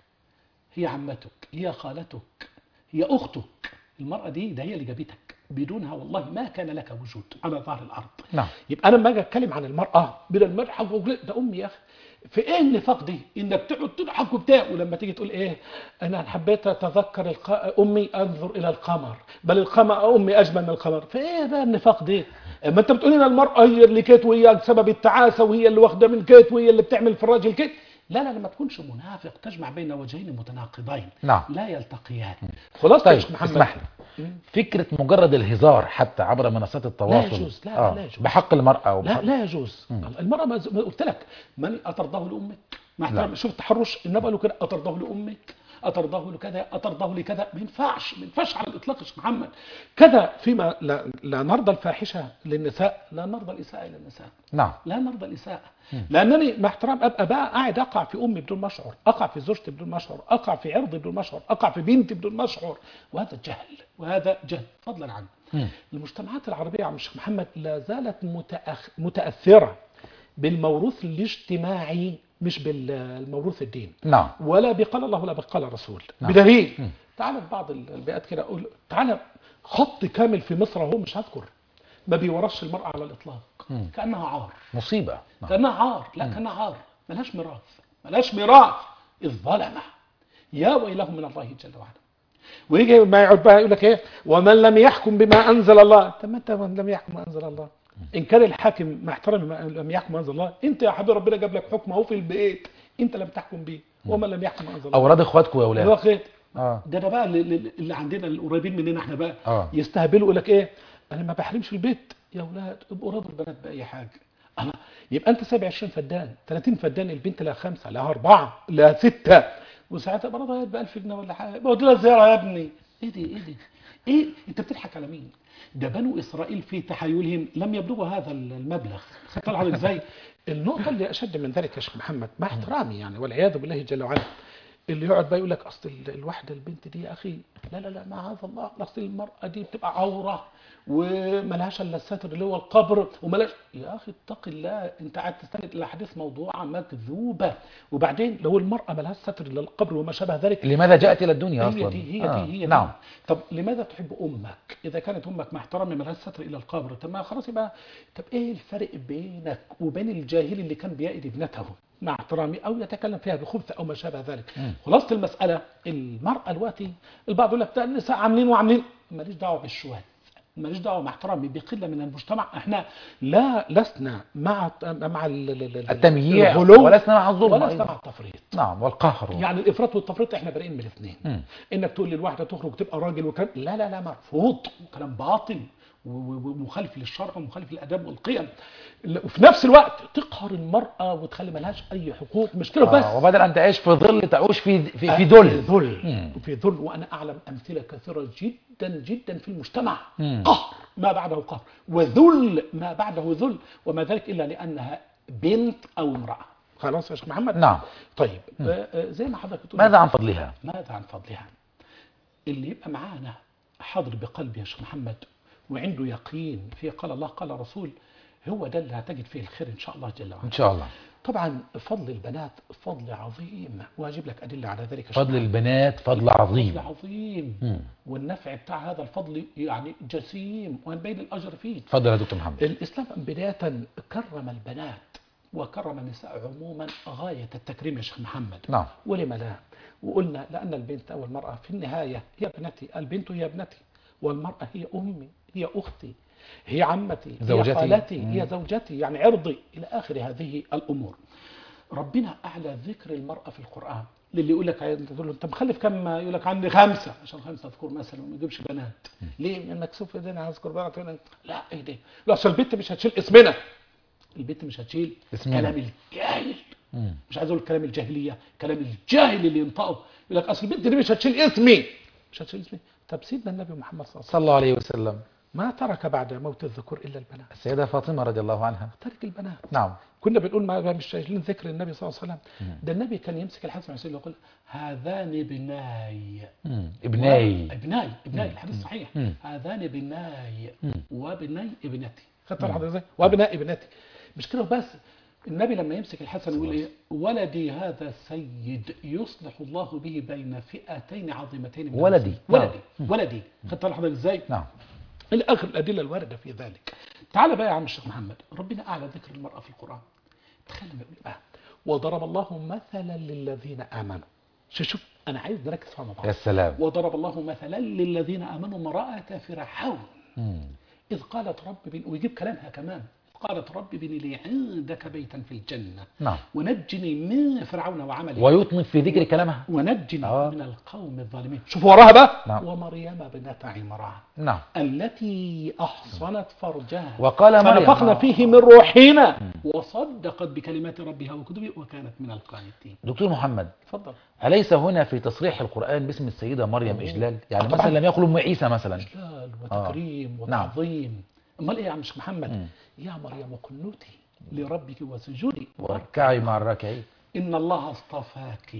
هي عمتك هي خالتك هي أختك المرأة دي ده هي اللي جابتك بدونها والله ما كان لك وجود على ظهر الأرض نعم يبقى أنا لما أجي أتكلم عن المرأة بلا الملحق وأقول ده أمي يا أخي في إيه النفاق دي إنك تقعد تضحك وبتاع ولما تيجي تقول إيه أنا حبيت أتذكر الق... أمي أنظر إلى القمر بل القمر أمي أجمل من القمر في إيه بقى النفاق دي اما انت بتقول ان المراه هي اللي كيت وهي سبب التعاسه وهي اللي واخده من كيت وهي اللي بتعمل في الراجل كيت لا لا لما تكونش منافق تجمع بين وجهين متناقضين نعم لا يلتقيان خلاص طيب اسمح لي مم. فكرة مجرد الهزار حتى عبر منصات التواصل يجوز، لا، آه، لا يجوز. بحق المرأة لا وبحق لا يجوز مم. المرأة ما ما قلت لك من أترضاه لأمك مع احترام لا. شوف التحرش النبي قال له كده أترضاه لأمك أترضاه لكذا أترضاه لكذا ما ينفعش ما ينفعش على الإطلاق يا شيخ محمد كذا فيما لا, لا نرضى الفاحشة للنساء لا نرضى الإساءة إلى النساء نعم لا نرضى الإساءة مم. لأنني مع احترام أبقى بقى قاعد أقع في أمي بدون ما أشعر أقع في زوجتي بدون ما أشعر أقع في عرضي بدون ما أشعر أقع في بنتي بدون ما أشعر وهذا جهل وهذا جهل فضلا عنه مم. المجتمعات العربية يا عم الشيخ محمد لا زالت متأخ... متأثرة بالموروث الاجتماعي مش بالموروث الدين نعم ولا بقال الله ولا بقال الرسول نعم. بدليل مم. تعال في بعض البيئات كده اقول تعال خط كامل في مصر اهو مش هذكر ما بيورثش المرأة على الإطلاق مم. كأنها عار مصيبة نعم. كأنها عار لا كأنها عار ملهاش ميراث ملهاش ميراث الظلمة يا ويلهم من الله جل وعلا ويجي ما يقعد بقى يقول لك ايه ومن لم يحكم بما انزل الله طب ما انت من لم يحكم ما انزل الله ان كان الحاكم مع احترام ما لم يحكم ما انزل الله انت يا حبيبي ربنا جاب لك حكم اهو في البيت انت لم تحكم به ومن لم يحكم ما انزل الله أوراد إخواتكم يا هو أولاد خير آه. ده ده بقى اللي, اللي- اللي عندنا القريبين مننا احنا بقى آه. يستهبلوا يقول لك ايه انا ما بحرمش البيت يا اولاد ابقوا راضوا البنات باي حاجه الله يبقى انت سايب 20 فدان 30 فدان البنت لها خمسه لها اربعه لها سته وساعتها برضه ب 1000 جنيه ولا حاجه بقعد لها زياره يا ابني ايه دي ايه دي ايه انت بتضحك على مين ده بنو اسرائيل في تحايلهم لم يبلغوا هذا المبلغ خدت بالك ازاي النقطه اللي اشد من ذلك يا شيخ محمد مع احترامي يعني والعياذ بالله جل وعلا اللي يقعد بقى يقول لك اصل ال- الواحده البنت دي يا اخي لا لا لا معاذ الله اصل المراه دي بتبقى عوره وملهاش الا الستر اللي هو القبر وملهاش يا اخي اتق الله انت قاعد تستند الاحاديث موضوعه مكذوبه وبعدين لو المراه ملهاش ستر الا القبر وما شابه ذلك لماذا جاءت إلى الدنيا هي أصلا دي هي آه. دي هي نعم دي. طب لماذا تحب امك اذا كانت امك مع احترامي ملهاش ستر الى القبر طب ما خلاص يبقى طب ايه الفرق بينك وبين الجاهل اللي كان بيأيد ابنته مع احترامي او يتكلم فيها بخبث او ما شابه ذلك مم. خلاصه المساله المراه دلوقتي البعض يقول لك ده النساء عاملين وعاملين ماليش دعوه بالشواذ ماليش دعوه مع احترامي بقله من المجتمع احنا لا لسنا مع مع ال- ال- ال- التمييع الغلو ولسنا مع الظلم ولسنا أيضا. مع التفريط نعم والقهر يعني الافراط والتفريط احنا بارئين من الاثنين مم. انك تقول للواحده تخرج تبقى راجل وكلام لا لا لا مرفوض وكلام باطل و- و- ومخالف للشرع ومخالف للاداب والقيم ل- وفي نفس الوقت تقهر المراه وتخلي ملهاش اي حقوق مش كده بس آه وبدل ان تعيش في ظل تعوش في في, في ذل ذل مم. في ذل وانا اعلم امثله كثيره جدا جدا في المجتمع مم. قهر ما بعده قهر وذل ما بعده ذل وما ذلك الا لانها بنت او امراه خلاص يا شيخ محمد نعم طيب آه، آه، زي ما حضرتك بتقول ماذا عن فضلها ماذا عن فضلها اللي يبقى معانا حاضر بقلبه يا شيخ محمد وعنده يقين في قال الله قال رسول هو ده اللي هتجد فيه الخير ان شاء الله جل وعلا ان شاء الله طبعا فضل البنات فضل عظيم واجيب لك ادله على ذلك يا شيخ فضل البنات فضل عظيم فضل عظيم مم. والنفع بتاع هذا الفضل يعني جسيم وهنبين الاجر فيه تفضل يا دكتور محمد الاسلام بدايه كرم البنات وكرم النساء عموما غايه التكريم يا شيخ محمد نعم ولم لا وقلنا لأن البنت أو المرأة في النهاية هي ابنتي البنت هي ابنتي والمرأة هي أمي هي أختي هي عمتي زوجتي. هي خالتي مم. هي زوجتي يعني عرضي إلى آخر هذه الأمور ربنا أعلى ذكر المرأة في القرآن للي يقول لك تقول له انت مخلف كم يقول لك عندي خمسه عشان خمسه اذكر مثلا وما يجيبش بنات ليه من مكسوف ايدينا هذكر بنات هنا لا ايه ده لا اصل البنت مش هتشيل اسمنا البنت مش هتشيل اسمنا. كلام الجاهل مم. مش عايز اقول كلام الجاهليه كلام الجاهل اللي ينطقه يقول لك اصل البنت دي مش هتشيل اسمي مش هتشيل اسمي طب سيدنا النبي محمد صلى الله عليه وسلم صلى الله عليه وسلم ما ترك بعد موت الذكور الا البنات السيدة فاطمة رضي الله عنها ترك البنات نعم كنا بنقول ما مش شايلين ذكر النبي صلى الله عليه وسلم ده النبي كان يمسك الحسن والحسين ويقول هذان ابناي مم. ابناي ابناي ابناي الحديث صحيح مم. هذان ابناي مم. وابني ابنتي خدت بالك حضرتك ازاي وابناء ابنتي مش كده بس النبي لما يمسك الحسن يقول ايه ولدي هذا سيد يصلح الله به بين فئتين عظيمتين من ولدي. المسلمين. ولدي ولدي خدت بالك حضرتك ازاي نعم الى اخر الادله الوارده في ذلك تعال بقى يا عم الشيخ محمد ربنا اعلى ذكر المراه في القران تخيل لما يقول بقى وضرب الله مثلا للذين امنوا شوف شوف انا عايز نركز في مع بعض يا سلام وضرب الله مثلا للذين امنوا امراه فرعون مم. إذ قالت رب بن ويجيب كلامها كمان قالت رب بن لي عندك بيتا في الجنة نعم ونجني من فرعون وعمله ويطنب في ذكر كلامها ونجني آه. من القوم الظالمين شوفوا وراها بقى نعم. ومريم بنت عمران نعم التي أحصنت فرجها وقال مريم فنفخنا آه. فيه من روحنا وصدقت بكلمات ربها وكتبه وكانت من القانتين دكتور محمد تفضل أليس هنا في تصريح القرآن باسم السيدة مريم إجلال يعني آه، طبعاً. مثلا لم يقل أم عيسى مثلا إجلال وتكريم نعم. وتعظيم امال ايه يا عم الشيخ محمد مم. يا مريم قنوتي لربك وسجودي واركعي مع الراكعين إن الله اصطفاك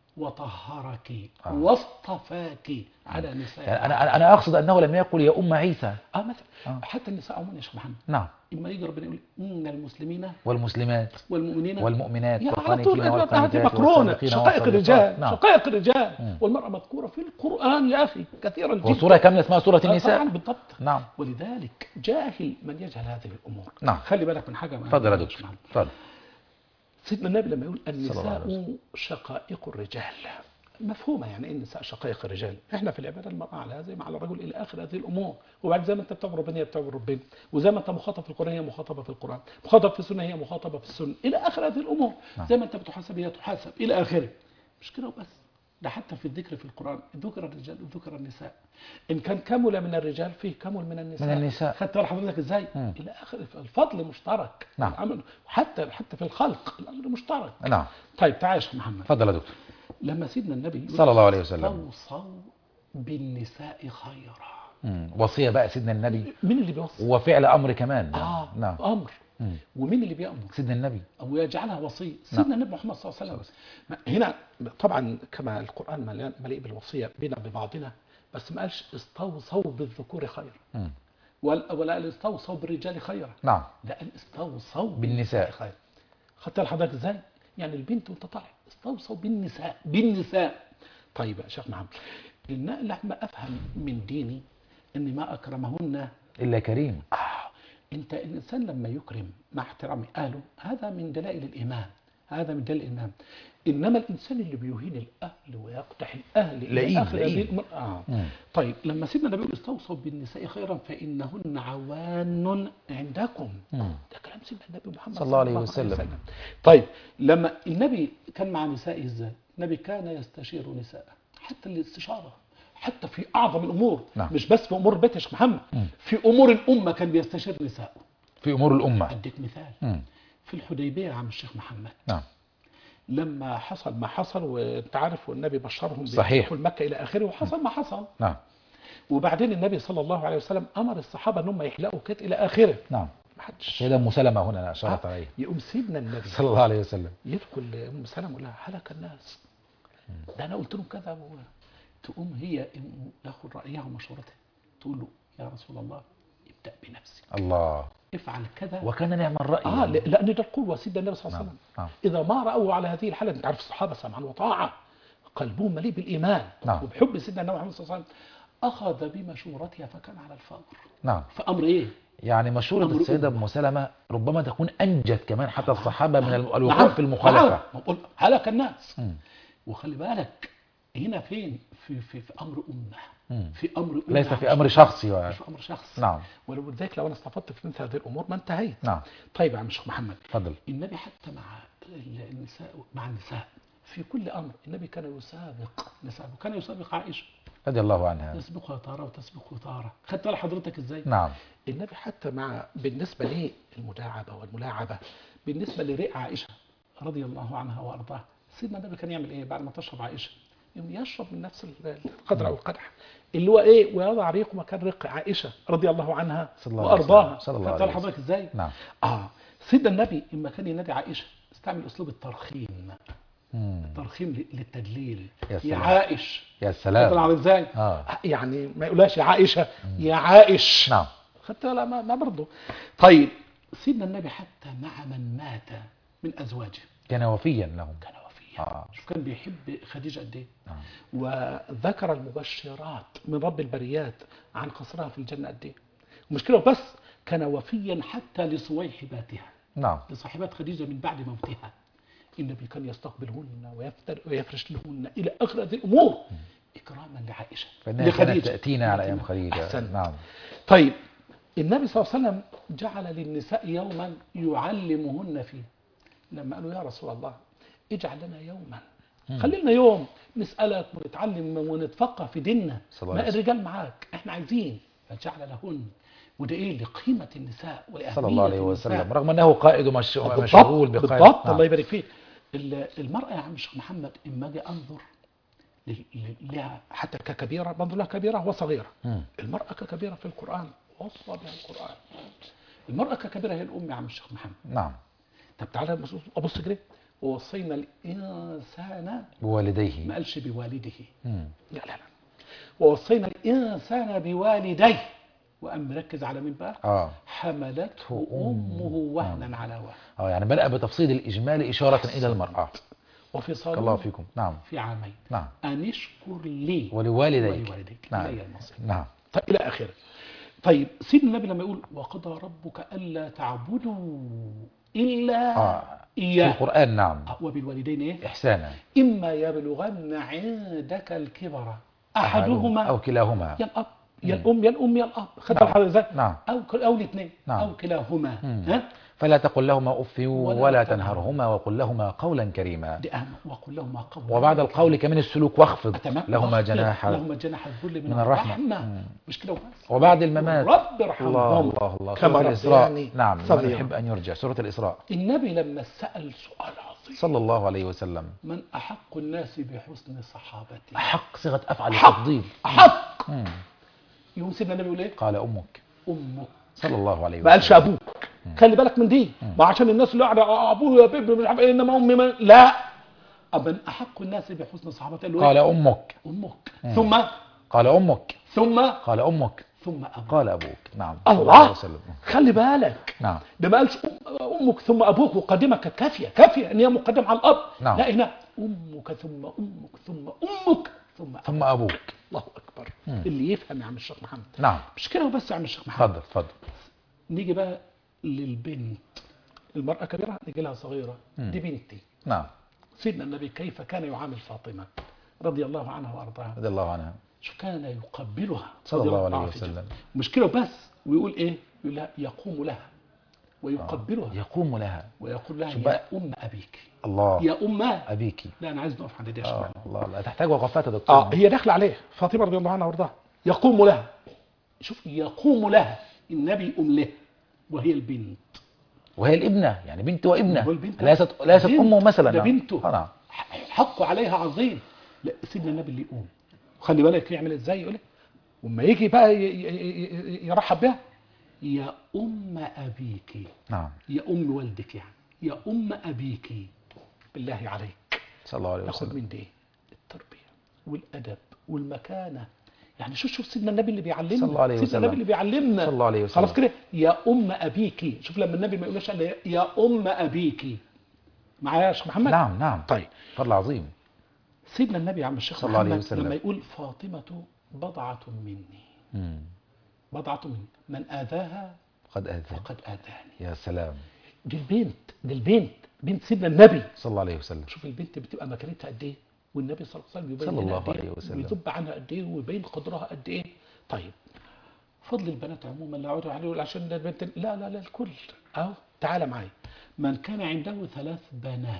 وطهرك آه. واصطفاك على نساء يعني أنا أنا- أنا أقصد أنه لم يقل يا أم عيسى اه مثلا آه. حتى النساء عموما يا شيخ محمد نعم اما يجي ربنا يقول ان المسلمين والمسلمات والمؤمنين والمؤمنات يا على طول والقانتين هذه والقانتات مقرونه والصادقين شقائق والصادقات. الرجال نعم شقائق الرجال مم. والمراه مذكوره في القران يا اخي كثيرا جدا وسورة كاملة اسمها سورة آه، طبعا النساء بالضبط نعم ولذلك جاهل من يجهل هذه الامور نعم. خلي بالك من حاجه تفضل يا شيخ دكتور محمد. تفضل سيدنا النبي لما يقول الله عليه النساء شقائق الرجال مفهومة يعني ايه النساء شقائق الرجال احنا في العبادة المرأة على زي ما على الرجل الى اخر هذه الامور وبعد زي ما انت بتعبد ربنا هي بتعبد ربنا وزي ما انت مخاطب في القرآن هي مخاطبة في القرآن مخاطب في السنة هي مخاطبة في السنة الى اخر هذه الامور نعم. زي ما انت بتحاسب هي تحاسب الى اخره مش كده وبس ده حتى في الذكر في القرآن ذكر الرجال وذكر النساء إن كان كمل من الرجال فيه كمل من النساء من النساء. خدت بال حضرتك إزاي؟ مم. إلى آخر الفضل مشترك نعم. العمل حتى حتى في الخلق الأمر مشترك نعم طيب تعال يا شيخ محمد تفضل يا دكتور لما سيدنا النبي يقول صلى الله عليه وسلم اوصوا بالنساء خيرا مم. وصية بقى سيدنا النبي مين اللي بيوصي؟ وفعل أمر كمان اه نعم امر مم. ومين اللي بيامر؟ سيدنا النبي او يجعلها وصيه سيدنا النبي محمد صلى الله عليه وسلم ما- هنا طبعا كما القران مليان مليء بالوصيه بينا ببعضنا بس ما قالش استوصوا بالذكور خيرا مم. ولا ولا قال استوصوا بالرجال خيرا نعم لا قال استوصوا بالنساء. خيرا خدت لحضرتك ازاي؟ يعني البنت وانت طالع استوصوا بالنساء بالنساء طيب يا شيخ محمد لان لما افهم من ديني ان ما اكرمهن إلا كريم آه انت الانسان لما يكرم مع احترام اهله هذا من دلائل الايمان هذا من دلائل الايمان انما الانسان اللي بيهين الاهل ويقدح الاهل إلى لئيم، آخر هذه لئيم. الأمور- آه. مم. طيب لما سيدنا النبي يقول استوصوا بالنساء خيرا فانهن عوان عندكم مم. ده كلام سيدنا النبي محمد صلى الله عليه وسلم. طيب لما النبي كان مع نسائه ازاي النبي كان يستشير نساءه حتى الاستشاره حتى في اعظم الامور نعم. مش بس في امور البيت يا شيخ محمد مم. في امور الامه كان بيستشير نساءه في أمور الأمة اديك مثال مم. في الحديبيه يا عم الشيخ محمد نعم لما حصل ما حصل وانت عارف والنبي بشرهم صحيح. بدخول مكه الى اخره وحصل ما حصل نعم وبعدين النبي صلى الله عليه وسلم امر الصحابه ان هم يحلقوا كت الى اخره نعم ما حدش سيدة أم سلمة هنا أشارت عليه يقوم سيدنا النبي صلى الله عليه وسلم يدخل ام سلمة يقول لها هلك الناس ده انا قلت لهم كذا و... تقوم هي إن ياخذ رايها ومشورتها تقول له يا رسول الله ابدا بنفسك الله افعل كذا وكان نعم الرأي اه ل- لان ده القوه سيدنا النبي صلى الله عليه نعم وسلم نعم اذا ما راوا على هذه الحاله انت عارف الصحابه سمعا وطاعه قلبهم مليء بالايمان نعم. وبحب سيدنا النبي محمد صلى الله عليه وسلم اخذ بمشورتها فكان على الفور نعم فامر ايه؟ يعني مشورة أمر السيدة أمة. أم سلمة ربما تكون أنجت كمان حتى الصحابة من نعم. الوقوع في المخالفة نعم. نقول هلك الناس مم. وخلي بالك هنا فين في في, في امر امه مم. في امر أمة ليس في أمر شخصي و... مش في امر شخص نعم ولو ذلك لو انا استفدت في مثل هذه الامور ما انتهيت نعم طيب يا عم الشيخ محمد تفضل النبي حتى مع النساء مع النساء في كل امر النبي كان يسابق نساءه كان يسابق عائشه رضي الله عنها تسبقها تاره وتسبقه تاره خدت بالك حضرتك ازاي نعم النبي حتى مع بالنسبه للمداعبه والملاعبه بالنسبه لريق عائشه رضي الله عنها وارضاها سيدنا النبي كان يعمل ايه بعد ما تشرب عائشه يوم يشرب من نفس القدر او القدح اللي هو ايه ويضع ريقه مكان ريق عائشه رضي الله عنها صلى الله عليه وارضاها وسلم. صلى الله خدت عليه بالك حضرتك ازاي نعم اه سيدنا النبي لما كان ينادي عائشه استعمل اسلوب الترخيم مم. ترخيم ل- للتدليل يا يا سلام. عائش يا خدت سلام بالك ازاي آه. يعني ما يقولهاش يا عائشه يا عائش نعم خدت بالك ما, ما برضه طيب سيدنا النبي حتى مع من مات من ازواجه كان وفيا لهم كان وفيا آه. شوف كان بيحب خديجه قد ايه نعم. وذكر المبشرات من رب البريات عن قصرها في الجنه قد ايه المشكله بس كان وفيا حتى لصويحباتها نعم لصاحبات خديجة من بعد موتها النبي كان يستقبلهن ويفتر ويفرش لهن إلى آخر هذه الأمور إكراما لعائشة فإنها كانت تأتينا على أيام خديجة أحسن نعم طيب النبي صلى الله عليه وسلم جعل للنساء يوما يعلمهن فيه لما قالوا يا رسول الله اجعل لنا يوما خلي لنا يوم نسألك ونتعلم ونتفقه في ديننا صلى الله ما عليه وسلم. الرجال معاك احنا عايزين فجعل لهن وده ايه لقيمة النساء ولأهمية صلى الله عليه النساء. وسلم رغم أنه قائد ومش- بالضبط ومشغول بقائد بالضبط نعم. الله يبارك فيك ال- المرأة يا عم الشيخ محمد إما أجي أنظر ل- ل- لها حتى ككبيرة بنظر لها كبيرة وصغيرة مم. المرأة ككبيرة في القرآن وصى بها القرآن المرأة ككبيرة هي الأم يا عم الشيخ محمد نعم طب تعالى بص- أبص كده ووصينا الإنسان ما بوالديه قالش بوالده مم. لا لا لا ووصينا الإنسان بوالديه وأم مركز على مين بقى آه حملته أمه وهنا على وهن اه يعني بدأ بتفصيل الإجمالي إشارة إلى المرأة وفصاله الله فيكم نعم في عامين نعم أن اشكر لي ولوالديك ولوالديك نعم إلي المصير نعم طيب إلى آخره طيب سيدنا النبي لما يقول وقضى ربك ألا تعبدوا إلا آه في إياه القرآن نعم آه، وبالوالدين إيه إحسانا إما يبلغن عندك الكبر أحدهما أو كلاهما يا الأب يا الأم يا الأم يا الأب خدت نعم. الحاجة إزاي نعم أو كل- أو الاثنين نعم. أو كلاهما مم. ها فلا تقل لهما أف ولا ولا تنهرهما. تنهرهما وقل لهما قولا كريما دي أهم وقل لهما قولا وبعد القول كمان السلوك واخفض تمام لهما واخفض جناح لهما جناح الذل من, من الرحمة. الرحمة مم. مش كده وبس وبعد الممات رب الله ارحمهم الله الله كما سورة الإسراء ربياني نعم من صغيرا. يحب أن يرجع سورة الإسراء النبي لما سأل سؤال عظيم صلى الله عليه وسلم من أحق الناس بحسن صحابتي حق صيغة أفعل حق. التفضيل أحق مم. يوم سيدنا النبي يقول إيه قال أمك أمك صلى الله عليه ما قالش وسلم أبوك خلي بالك من دي ما عشان الناس اللي قاعدة أبوه يا بيبي مش عارف إيه إنما أمي ما لا من أحق الناس بحسن صحابتي قال له قال إيه؟ أمك أمك ثم قال أمك ثم قال أمك ثم أبوك قال أبوك نعم صلى الله عليه وسلم. خلي بالك نعم ده ما قالش أم- امك ثم ابوك وقدمك كافيه كافيه ان هي مقدم على الاب نعم. لا هنا امك ثم امك ثم امك ثم ثم أبوك الله اكبر اللي يفهم يا عم الشيخ محمد نعم مش كده وبس يا عم الشيخ محمد تفضل تفضل نيجي بقى للبنت المرأة كبيرة نيجي لها صغيرة دي بنتي نعم سيدنا النبي كيف كان يعامل فاطمة رضي الله عنها وأرضاها رضي الله عنها شو كان يقبلها صلى رضي الله عليه عنها. وسلم. مش كده وبس ويقول ايه يقول لها يقوم لها ويقبلها يقوم لها ويقول لها شوف يا بقى. أم أبيك الله يا أم أبيك لا أنا عايز نقف عند دي يا آه شيخ الله لا تحتاج وقفات يا دكتور اه هي داخله عليه فاطمه رضي الله عنها وارضاها يقوم لها شوف يقوم لها النبي يقوم له وهي البنت وهي الابنة يعني بنت وابنة هو البنت ليست ليست بنت. أمه مثلا ده نعم. بنته. آه، نعم حقه عليها عظيم لا سيدنا النبي اللي يقوم خلي بالك يعمل ازاي يقول لك وما يجي بقى ي- ي- ي- يرحب بها يا ام ابيك نعم يا ام والدك يعني يا ام ابيك بالله عليك صلى الله عليه ناخد وسلم من دي التربيه والادب والمكانه يعني شوف شوف سيدنا النبي اللي بيعلمنا صلى الله عليه سيدنا وسلم. النبي اللي بيعلمنا صلى الله عليه وسلم. خلاص كده يا ام ابيك شوف لما النبي ما يقولش إلا يا ام ابيك معايا يا شيخ محمد نعم نعم طيب فضل عظيم سيدنا النبي يا عم الشيخ صلى الله عليه محمد وسلم. لما يقول فاطمة بضعة مني مم. بضعة مني من آذاها قد أذن فقد آذاني يا سلام دي البنت دي البنت بنت سيدنا النبي صلى الله عليه وسلم شوف البنت بتبقى مكانتها قد ايه والنبي صلى الله عليه وسلم يبين صلى لنا الله قد إيه عليه وسلم. ويذب عنها قد ايه ويبين قدرها قد ايه طيب فضل البنات عموما لا اقعد عليه عشان ده البنت لا لا لا الكل اهو تعالى معايا من كان عنده ثلاث بنات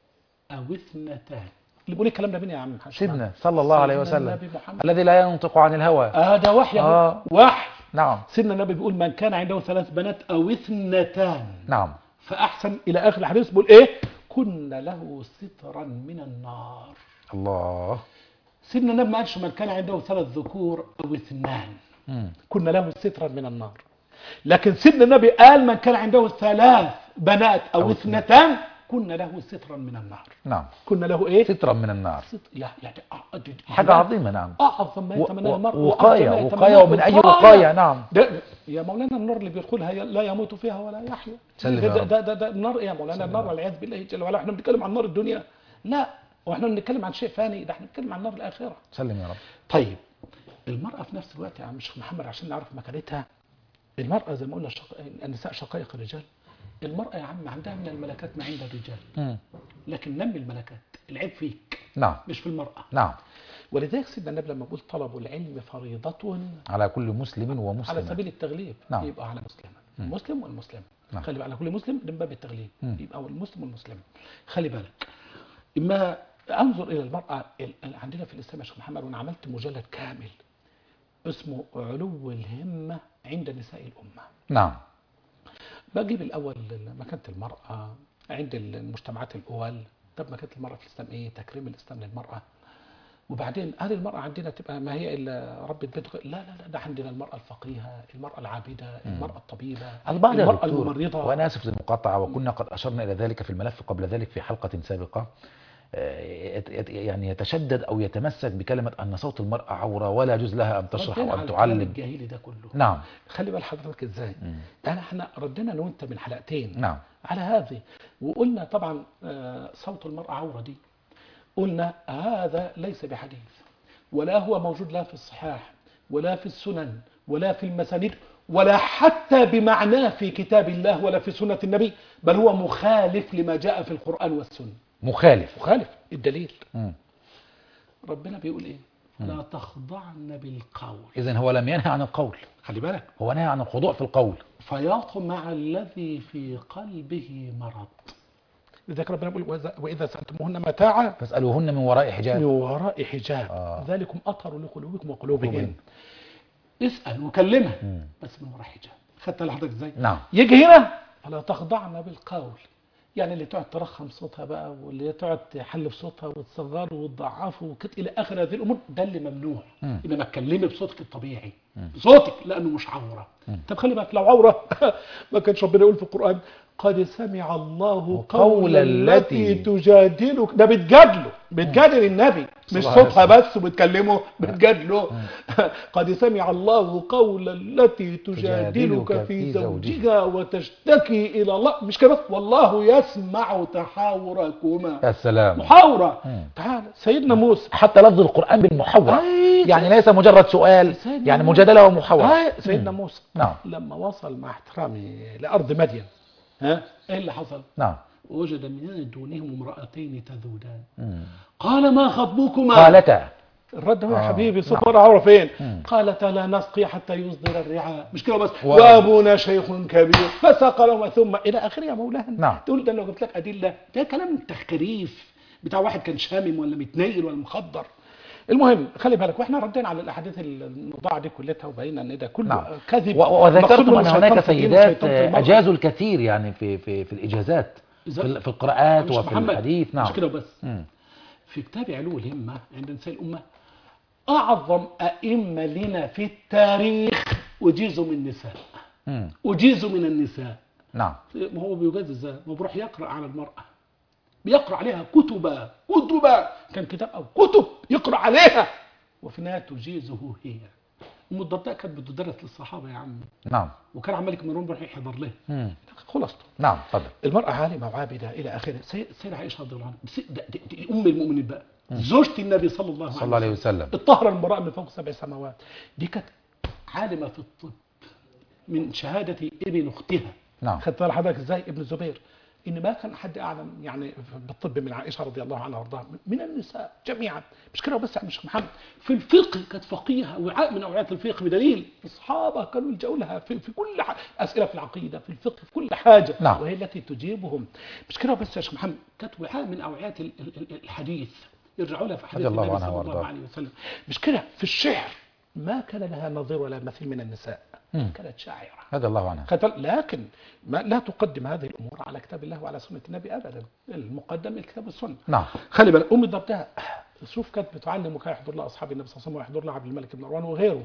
او اثنتان اللي بيقول الكلام ده مين يا عم حسن؟ سيدنا صلى الله عليه سيدنا وسلم النبي محمد. الذي لا ينطق عن الهوى اه ده وحي آه. آه. وحي نعم سيدنا النبي بيقول من كان عنده ثلاث بنات او اثنتان نعم فاحسن الى اخر الحديث بيقول ايه كن له سترا من النار الله سيدنا النبي ما قالش من كان عنده ثلاث ذكور او اثنان مم. كن له سترا من النار لكن سيدنا النبي قال من كان عنده ثلاث بنات او, أو أو اثنتان كن له سترا من النار نعم كن له ايه سترا من النار ست... يعني يعني آه، دي- دي- حاجة عظيمة نعم اعظم ما و- يتمناه و- المرء وقاية وأعظم ما وقاية يتمناه ومن أي وقاية نعم ده يا مولانا النار اللي بيدخلها ي- لا يموت فيها ولا يحيا سلم ده يا ده, رب. ده, ده, ده النار ايه يا مولانا النار والعياذ بالله جل وعلا احنا بنتكلم عن نار الدنيا لا واحنا بنتكلم عن شيء فاني ده احنا بنتكلم عن نار الاخره سلم يا رب طيب المرأة في نفس الوقت يا عم الشيخ محمد عشان نعرف مكانتها المرأة زي ما قلنا شق... النساء شقائق الرجال المرأة يا عم عندها من الملكات ما عند الرجال مم. لكن نمي الملكات العيب فيك نعم مش في المرأة نعم ولذلك سيدنا النبي لما بيقول طلب العلم فريضة على كل مسلم على ومسلمة سبيل التغليب نعم. يبقى على مسلم المسلم والمسلم نعم. خلي بالك على كل مسلم من باب التغليب مم. يبقى هو المسلم والمسلم خلي بالك اما انظر الى المراه ال- ال- عندنا في الاسلام يا شيخ محمد وانا عملت مجلد كامل اسمه علو الهمه عند نساء الامه نعم بجيب الاول مكانه المراه عند المجتمعات الاول طب مكانه المراه في الاسلام ايه تكريم الاسلام للمراه وبعدين هل المرأة عندنا تبقى ما هي إلا ربة بيت لا لا لا ده عندنا المرأة الفقيهة المرأة العابدة المرأة الطبيبة البعض يا المرأة دكتور الممرضة وأنا آسف للمقاطعة وكنا قد أشرنا إلى ذلك في الملف قبل ذلك في حلقة سابقة آه، يت- يت- يعني يتشدد أو يتمسك بكلمة أن صوت المرأة عورة ولا يجوز لها أن تشرح ردينا أو على أن الكلام تعلم الجاهلي ده كله نعم خلي بال حضرتك ازاي انا احنا ردينا انا وانت من حلقتين نعم على هذه وقلنا طبعا آه، صوت المرأة عورة دي قلنا هذا ليس بحديث ولا هو موجود لا في الصحاح ولا في السنن ولا في المسانيد ولا حتى بمعناه في كتاب الله ولا في سنة النبي بل هو مخالف لما جاء في القرآن والسنة مخالف مخالف الدليل مم. ربنا بيقول ايه لا تخضعن بالقول إذن هو لم ينهى عن القول خلي بالك هو نهى عن الخضوع في القول فيطمع الذي في قلبه مرض لذلك ربنا يقول وإذا- وإذا سألتموهن متاعا فاسألوهن من وراء من حجاب وراء حجاب آه. ذلكم أطهر لقلوبكم وقلوبهم قلوبهم. اسأل وكلمها مم. بس من وراء حجاب خدت لحضرتك ازاي نعم يجي هنا فلا تخضعن بالقول يعني اللي تقعد ترخم صوتها بقى واللي تقعد تحلف صوتها وتصغره وتضعفه وكده الى اخر هذه الامور ده اللي ممنوع مم. انما اتكلمي بصوتك الطبيعي بصوتك لانه مش عوره طب خلي بالك لو عوره ما كانش ربنا يقول في القران قد سمع الله قول التي تجادلك ده بتجادله بتجادل النبي مش صلى الله عليه صوتها بس وبتكلمه بتجادله قد سمع الله قول التي تجادلك في زوجها وتشتكي الى الله مش كده بس والله يسمع تحاوركما يا سلام محاورة مم. تعال سيدنا موسى حتى لفظ القرآن بالمحاورة أي يعني ليس مجرد سؤال سيدنا يعني موسى. مجادلة ومحاورة آه سيدنا موسى نعم لما وصل مع احترامي لأرض مدين ها ايه اللي حصل نعم وجد من دونهم امرأتين تذودان مم. قال ما خطبكما قالتا الرد هو يا آه، حبيبي نعم. صوت مرة عمره فين مم. قالت لا نسقي حتى يصدر الرعاء مش كده بس و- وابونا شيخ كبير فسقى لهما ثم الى اخره يا مولانا نعم. تقول ده لو جبت لك ادله ده كلام تخريف بتاع واحد كان شامم ولا متنيل ولا مخدر المهم خلي بالك واحنا ردينا على الاحاديث الموضوعه دي كلها وبينا ان ده كله نعم. كذب و- و- وذكرتم مقصود أن منه هناك شيطان في الدين سيدات وشيطان في المرأة. أجازوا الكثير يعني في في في الإجازات إذا- في ال- في القراءات مش وفي محمد، الحديث نعم مش كده بس مم. في كتاب علو الهمة عند نساء الأمة أعظم أئمة لنا في التاريخ أجيزوا من النساء مم. أجيزوا من النساء نعم ما هو بيجاز ازاي؟ ما بيروح يقرأ على المرأة بيقرأ عليها كتبا كتبا كان كتاب أو كتب يقرأ عليها وفي النهاية تجيزه هي أم الدرداء كانت بتدرس للصحابة يا عم نعم وكان عمال مالك مروان بيروح يحضر له مم. خلاصته نعم تفضل المرأة عالمة وعابدة إلى آخره سي- سيدة عائشة رضي الله عنها دي- ده- دي- دي أم المؤمنين بقى زوجة النبي صلى الله صلى الله عليه عليه وسلم وسلم الطهرة المراء من فوق سبع سماوات دي كانت عالمة في الطب من شهادة ابن أختها نعم خدت بال حضرتك ازاي ابن الزبير ان ما كان حد اعلم يعني بالطب من عائشه رضي الله عنها وارضاها من النساء جميعا مش كده بس يا عم الشيخ محمد في الفقه كانت فقيهه وعاء من اوعيات الفقه بدليل الصحابه كانوا يلجأوا لها في, في كل ح... اسئله في العقيده في الفقه في كل حاجه نعم. وهي التي تجيبهم مش كده بس يا شيخ محمد كانت وعاء من اوعيات ال- ال- ال- الحديث يرجعوا لها في حديث رضي الله النبي عنها صلى الله وارضاها. عليه وسلم مش كده في الشعر ما كان لها نظير ولا مثيل من النساء مم. كانت شاعره هذا الله عنها خدت بالك؟ لكن ما لا تقدم هذه الامور على كتاب الله وعلى سنه النبي ابدا المقدم الكتاب والسنه نعم خلي بالك ام الدرداء شوف كانت بتعلم وكان يحضر لها اصحاب النبي صلى الله عليه وسلم ويحضر لها عبد الملك بن مروان وغيره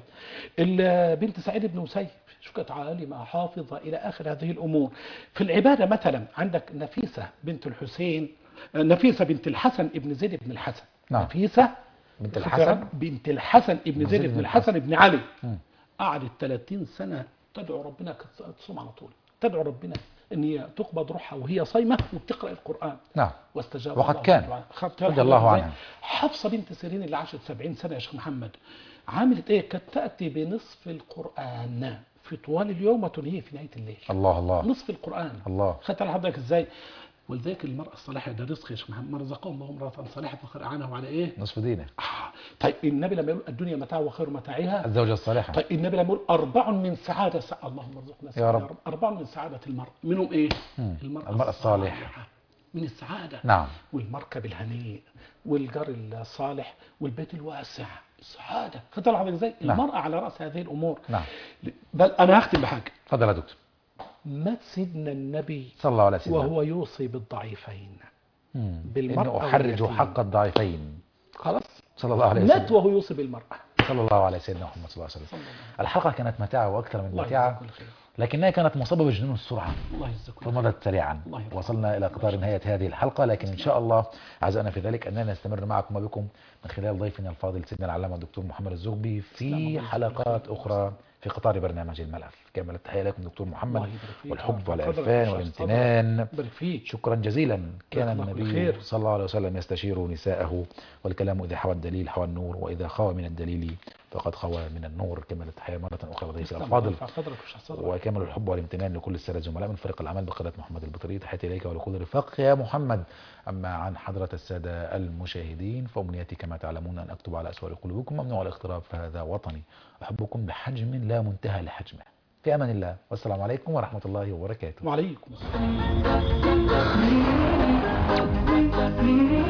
ال- بنت سعيد بن مسيب شوف كانت عالمه حافظه الى اخر هذه الامور في العباده مثلا عندك نفيسه بنت الحسين نفيسه بنت الحسن ابن زيد بن الحسن نعم. نفيسه بنت الحسن بنت الحسن ابن زيد بن الحسن بن علي مم. قعدت 30 سنة تدعو ربنا كانت تصوم على طول تدعو ربنا ان هي تقبض روحها وهي صايمة وبتقرأ القرآن نعم واستجاب وقد الله كان. سبحانه. خدت رضي بالك الله إزاي؟ عنها. حفصة بنت سيرين اللي عاشت 70 سنة يا شيخ محمد عملت ايه كانت تأتي بنصف القرآن في طوال اليوم وتنهيه في نهاية الليل الله الله نصف القرآن الله خدت على حضرتك ازاي ولذلك المرأة الصالحة ده رزق يا شيخ محمد ما رزقهم الله امرأة صالحة فخر عنها على ايه؟ نصف دينه آه. طيب النبي لما يقول الدنيا متاع وخير متاعها الزوجة الصالحة طيب النبي لما يقول أربع من سعادة سع... اللهم ارزقنا يا سعادة رب. أربع من سعادة المرء منهم إيه؟ مم. المرأة, المرأة الصالحة. من السعادة نعم والمركب الهنيء والجار الصالح والبيت الواسع السعادة خدت على حضرتك ازاي؟ نعم. المرأة على رأس هذه الأمور نعم بل أنا هختم بحاجة تفضل يا دكتور مات سيدنا النبي صلى الله عليه وسلم وهو يوصي بالضعيفين مم. بالمرأة إنه أحرج واليتيم. حق الضعيفين خلاص صلى الله عليه مات وسلم وهو يوصي بالمرأة صلى الله على سيدنا محمد صلى الله عليه وسلم صلى الله عليه وسلم. الحلقة كانت متاعة وأكثر من الله متاعة يجزاك كل خير لكنها كانت مصابة بجنون السرعة الله يجزاك كل خير فمضت سريعا الله يرحمه. وصلنا إلى قطار نهاية هذه الحلقة لكن إن شاء الله عزائنا في ذلك أننا نستمر معكم وبكم من خلال ضيفنا الفاضل سيدنا العلامة الدكتور محمد الزغبي تسلم في الله حلقات يجزاك أخرى في قطار برنامج الملف كامل التحية لكم دكتور محمد الله يبارك فيك. والحب يرفع والعرفان قدرك والامتنان بارك فيك شكرا جزيلا كان جزاك الله كل النبي خير. صلى الله عليه وسلم يستشير نساءه والكلام إذا حوى الدليل حوى النور وإذا خوى من الدليل فقد خوى من النور كمل التحية مرة أخرى لضيفي تسلم. الفاضل يرفع قدرك ويشرح صدرك وكامل الحب والامتنان لكل السادة الزملاء من فريق العمل بقيادة محمد البطري تحياتي إليك ولكل رفاق يا محمد أما عن حضرة السادة المشاهدين فأمنيتي كما تعلمون أن أكتب على أسوار قلوبكم ممنوع الاقتراب فهذا وطني أحبكم بحجم لا منتهى لحجمه في أمان الله والسلام عليكم ورحمة الله وبركاته وعليكم السلام